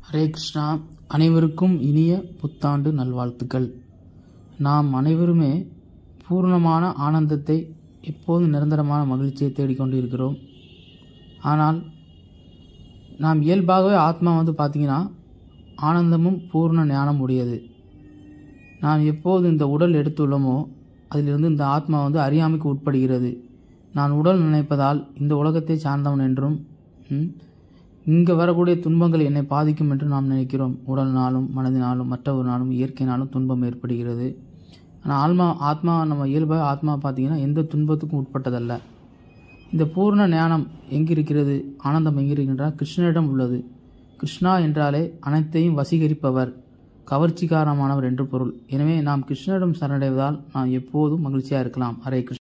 ஹரே கிருஷ்ணா அனைவருக்கும் இனிய புத்தாண்டு நல்வாழ்த்துக்கள் நாம் அனைவருமே பூர்ணமான ஆனந்தத்தை எப்போதும் நிரந்தரமான மகிழ்ச்சியை தேடிக்கொண்டு இருக்கிறோம் ஆனால் நாம் இயல்பாகவே ஆத்மா வந்து பார்த்திங்கன்னா ஆனந்தமும் பூர்ண ஞானம் உடையது நாம் எப்போது இந்த உடல் எடுத்துள்ளோமோ அதிலிருந்து இந்த ஆத்மா வந்து அறியாமைக்கு உட்படுகிறது நான் உடல் நினைப்பதால் இந்த உலகத்தை சார்ந்தவன் என்றும் ம், இங்கே வரக்கூடிய துன்பங்கள் என்னை பாதிக்கும் என்று நாம் நினைக்கிறோம் உடல்னாலும் மனதினாலும் மற்றவர்னாலும் இயற்கையினாலும் துன்பம் ஏற்படுகிறது ஆனால் ஆத்மா ஆத்மா நம்ம இயல்பாக ஆத்மா பார்த்தீங்கன்னா எந்த துன்பத்துக்கும் உட்பட்டதல்ல இந்த பூர்ண ஞானம் எங்கிருக்கிறது ஆனந்தம் எங்கிருக்கின்றால் கிருஷ்ணனிடம் உள்ளது கிருஷ்ணா என்றாலே அனைத்தையும் வசீகரிப்பவர் கவர்ச்சிகாரமானவர் என்று பொருள் எனவே நாம் கிருஷ்ணரிடம் சரணடைவதால் நாம் எப்போதும் மகிழ்ச்சியாக இருக்கலாம் ஹரே கிருஷ்ண